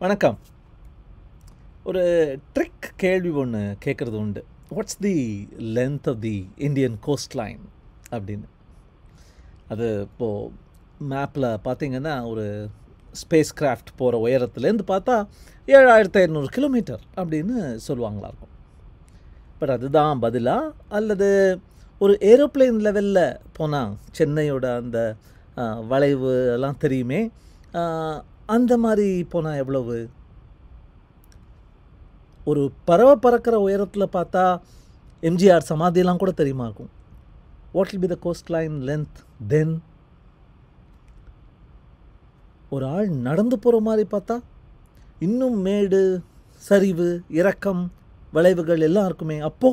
வணக்கம் ஒரு ட்ரிக் கேள்வி ஒன்று கேட்குறது உண்டு what's the length of the Indian coast line அப்படின்னு அது இப்போது மேப்பில் பார்த்தீங்கன்னா ஒரு ஸ்பேஸ் கிராஃப்ட் போகிற உயரத்துலேருந்து பார்த்தா ஏழாயிரத்து ஐநூறு கிலோமீட்டர் அப்படின்னு சொல்லுவாங்களா இருக்கும் பட் அதுதான் பதிலா அல்லது ஒரு ஏரோப்ளேன் லெவலில் போனால் சென்னையோட அந்த ஆ, வளைவு எல்லாம் தெரியுமே ஆ, அந்த மாதிரி போனால் எவ்வளவு ஒரு பறவை பறக்கிற உயரத்தில் பார்த்தா எம்ஜிஆர் சமாதியெல்லாம் கூட தெரியுமா இருக்கும் what will be the coast line length then ஒரு ஆள் நடந்து போகிற மாதிரி பார்த்தா இன்னும் மேடு சரிவு இறக்கம் வளைவுகள் எல்லாம் இருக்குமே அப்போ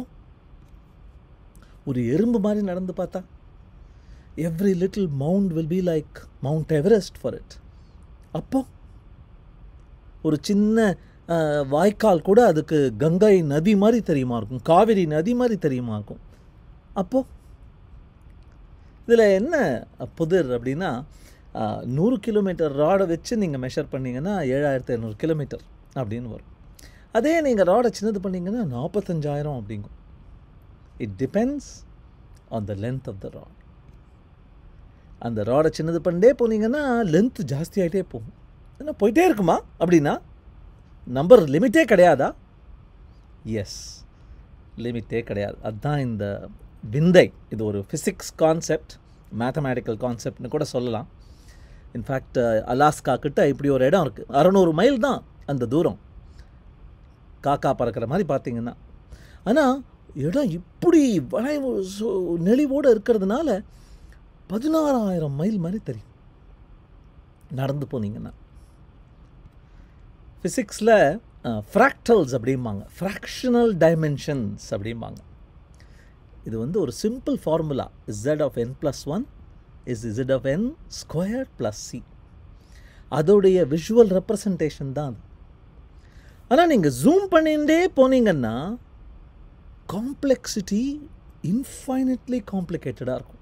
ஒரு எறும்பு மாதிரி நடந்து பார்த்தா every little mount will be like Mount Everest for it அப்போ ஒரு சின்ன அஹ், வாய்க்கால் கூட அதுக்கு கங்கை நதி மாதிரி தெரியுமா இருக்கும் காவிரி நதி மாதிரி தெரியுமா இருக்கும் அப்போ இதில் என்ன புதிர் அப்படின்னா அஹ், நூறு கிலோமீட்டர் ராடை வச்சு நீங்கள் மெஷர் பண்ணீங்கன்னா ஏழாயிரத்து ஐநூறு கிலோமீட்டர் அப்படின்னு வரும் அதே நீங்கள் ராடை சின்னது பண்ணீங்கன்னா நாற்பத்தஞ்சாயிரம் அப்படிங்கும் it depends on the length of the rod அந்த ராடை சின்னது பண்ணிட்டே போனீங்கன்னா லென்த் ஜாஸ்தி ஆகிட்டே போகும் என்ன போயிட்டே இருக்குமா அப்படின்னா நம்பர் லிமிட்டே கிடையாதா எஸ் லிமிட்டே கிடையாது அதுதான் இந்த விந்தை இது ஒரு ஃபிசிக்ஸ் கான்செப்ட் மேத்தமேட்டிக்கல் கான்செப்ட்னு கூட சொல்லலாம் இன்ஃபேக்ட் அலாஸ்கா கிட்ட இப்படி ஒரு இடம் இருக்குது அறநூறு மைல் தான் அந்த தூரம் காக்கா பறக்கிற மாதிரி பார்த்தீங்கன்னா ஆனால் இடம் இப்படி வளைவு சு- நெளிவோடு இருக்கிறதுனால பதினாறாயிரம் மைல் மாதிரி தெரியும் நடந்து போனீங்கன்னா ஃபிசிக்ஸில் ஃப்ராக்டல்ஸ் அப்படிம்பாங்க ஃப்ராக்ஷனல் டைமென்ஷன்ஸ் அப்படிம்பாங்க இது வந்து ஒரு simple formula z of N plus one is z of N square plus C அதோடைய விஷுவல் ரெப்ரசன்டேஷன் தான் அது ஆனால் நீங்கள் ஜூம் பண்ணிகிட்டே போனீங்கன்னா காம்ப்ளெக்சிட்டி இன்ஃபைனட்லி காம்ப்ளிகேட்டடாக இருக்கும்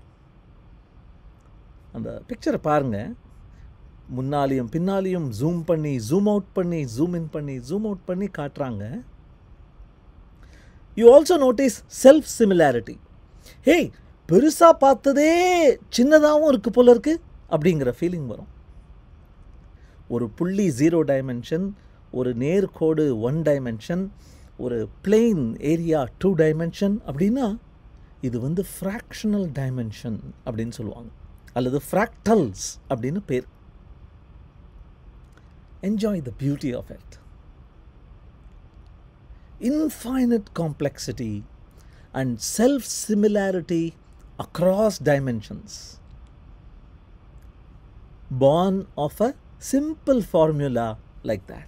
அந்த பிக்சரை பாருங்கள் முன்னாலையும் பின்னாலையும் ஜூம் பண்ணி ஜூம் அவுட் பண்ணி ஜூம் இன் பண்ணி ஜூம் அவுட் பண்ணி காட்டுறாங்க you also notice self similarity hey பெருசாக பார்த்ததே சின்னதாகவும் இருக்கு போல இருக்கு அப்படிங்கிற ஃபீலிங் வரும் ஒரு புள்ளி ஜீரோ டைமென்ஷன் ஒரு நேர்கோடு ஒன் டைமென்ஷன் ஒரு பிளெயின் ஏரியா டூ டைமென்ஷன் அப்படின்னா இது வந்து ஃப்ராக்ஷனல் டைமென்ஷன் அப்படின்னு சொல்லுவாங்க அல்லது ஃப்ராக்டல்ஸ் அப்படின்னு பேர் enjoy the beauty of it infinite complexity and self similarity across dimensions. Born of a simple formula like that.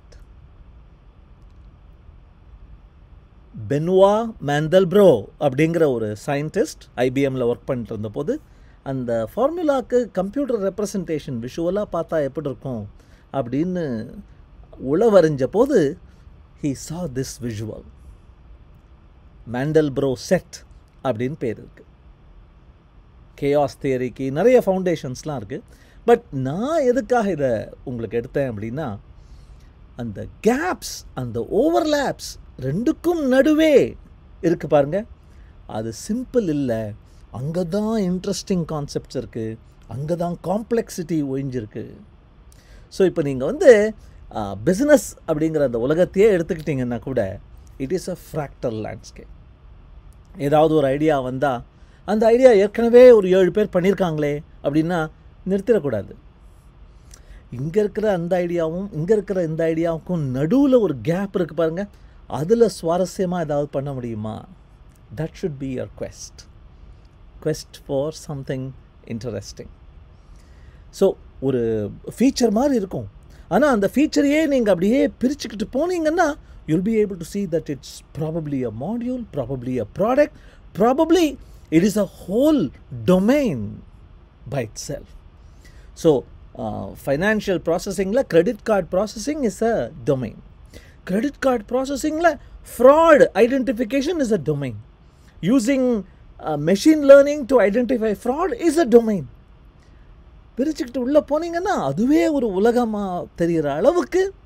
Benoit Mandelbrot அப்படிங்கிற ஒரு சயின்டிஸ்ட் ஐபிஎம்மில் ஒர்க் பண்ணிட்டு இருந்தபோது அந்த ஃபார்முலாக்கு கம்ப்யூட்டர் ரெப்ரசன்டேஷன் விஷுவலாக பார்த்தா எப்படி இருக்கும் அப்படின்னு உளவறிஞ்ச போது he saw this visual Mandelbrot set அப்படின்னு பேர் இருக்கு கேஆஸ் தியரிக்கு நிறைய ஃபவுண்டேஷன்ஸ்லாம் இருக்குது பட் நான் எதுக்காக இதை உங்களுக்கு எடுத்தேன் அப்படின்னா அந்த கேப்ஸ் அந்த ஓவர்லேப்ஸ் ரெண்டுக்கும் நடுவே இருக்கு பாருங்க அது சிம்பிள் இல்லை அங்கே தான் இன்ட்ரெஸ்டிங் கான்செப்ட்ஸ் இருக்குது அங்கே தான் காம்ப்ளெக்சிட்டி ஒழிஞ்சிருக்கு ஸோ இப்போ நீங்கள் வந்து பிஸ்னஸ் அப்படிங்கிற அந்த உலகத்தையே எடுத்துக்கிட்டிங்கன்னா கூட it is a fractal landscape ஏதாவது ஒரு ஐடியா வந்தால் அந்த ஐடியா ஏற்கனவே ஒரு ஏழு பேர் பண்ணியிருக்காங்களே அப்படின்னா நிறுத்திடக்கூடாது இங்கே இருக்கிற அந்த ஐடியாவும் இங்கே இருக்கிற இந்த ஐடியாவுக்கும் நடுவில் ஒரு கேப் இருக்குது பாருங்கள் அதில் சுவாரஸ்யமாக ஏதாவது பண்ண முடியுமா that should be your quest quest for something interesting so ஒரு ஃபீச்சர் மாதிரி இருக்கும் ஆனால் அந்த ஃபீச்சரையே நீங்கள் அப்படியே பிரிச்சுக்கிட்டு போனீங்கன்னா you'll be able to see that it's probably a module probably a product probably it is a whole domain by itself so uh, financial processingல credit card processing is a domain credit card processingல fraud identification is a domain using uh, machine learning to identify fraud is a domain பிரிச்சுக்கிட்டு உள்ளே போனீங்கன்னா அதுவே ஒரு உலகமாக தெரிகிற அளவுக்கு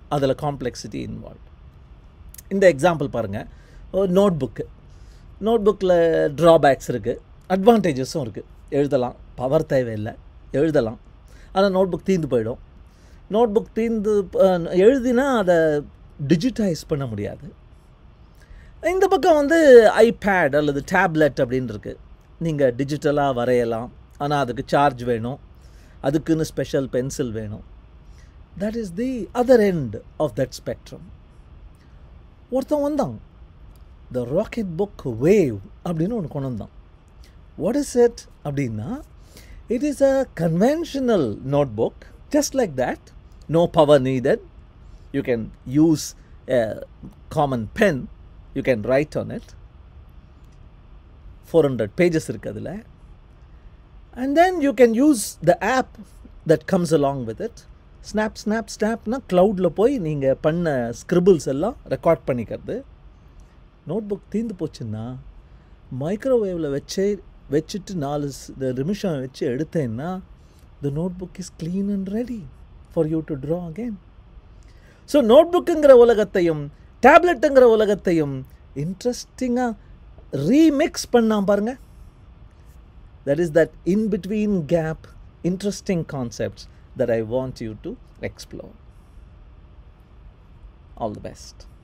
அதில் காம்ப்ளெக்சிட்டி இன்வால்வ் இந்த எக்ஸாம்பிள் பாருங்கள் ஒரு நோட் புக்கு நோட் புக்கில் ட்ராபேக்ஸ் இருக்குது அட்வான்டேஜஸும் இருக்குது எழுதலாம் பவர் தேவையில்லை எழுதலாம் ஆனால் நோட் புக் தீர்ந்து போயிடும் நோட் புக் தீர்ந்து அஹ், எழுதினா அதை டிஜிட்டைஸ் பண்ண முடியாது இந்த பக்கம் வந்து ஐபேட் அல்லது டேப்லெட் அப்படின்னு இருக்கு நீங்கள் டிஜிட்டலாக வரையலாம் ஆனால் அதுக்கு சார்ஜ் வேணும் அதுக்குன்னு ஸ்பெஷல் பென்சில் வேணும் that is the other end of that spectrum ஒருத்தன் வந்தான் த ராக்கெட் புக் வேவ் அப்படின்னு ஒன்று கொண்டு வந்தான் வாட் இஸ் இட் அப்படின்னா it is a conventional notebook just like that no power needed you can use common pen you can write on it four hundred pages இருக்குது அதில் and then you can use the app that comes along with it snap snap ஸ்னாப்னா க்ளவுடில் போய் நீங்கள் பண்ண scribbles எல்லாம் record பண்ணிக்கிறது note book தீர்ந்து போச்சுன்னா மைக்ரோவேவில் வச்சே வச்சுட்டு நாலு ஸ்- இந்த நிமிஷம் வச்சு எடுத்தேன்னா the notebook is clean and ready for you to draw again so நோட் புக்குங்கிற உலகத்தையும் டேப்லெட்டுங்கிற உலகத்தையும் இன்ட்ரெஸ்டிங்காக ரீமிக்ஸ் பண்ணாம் பாருங்க that is that in between gap interesting concepts that i want you to explore all the best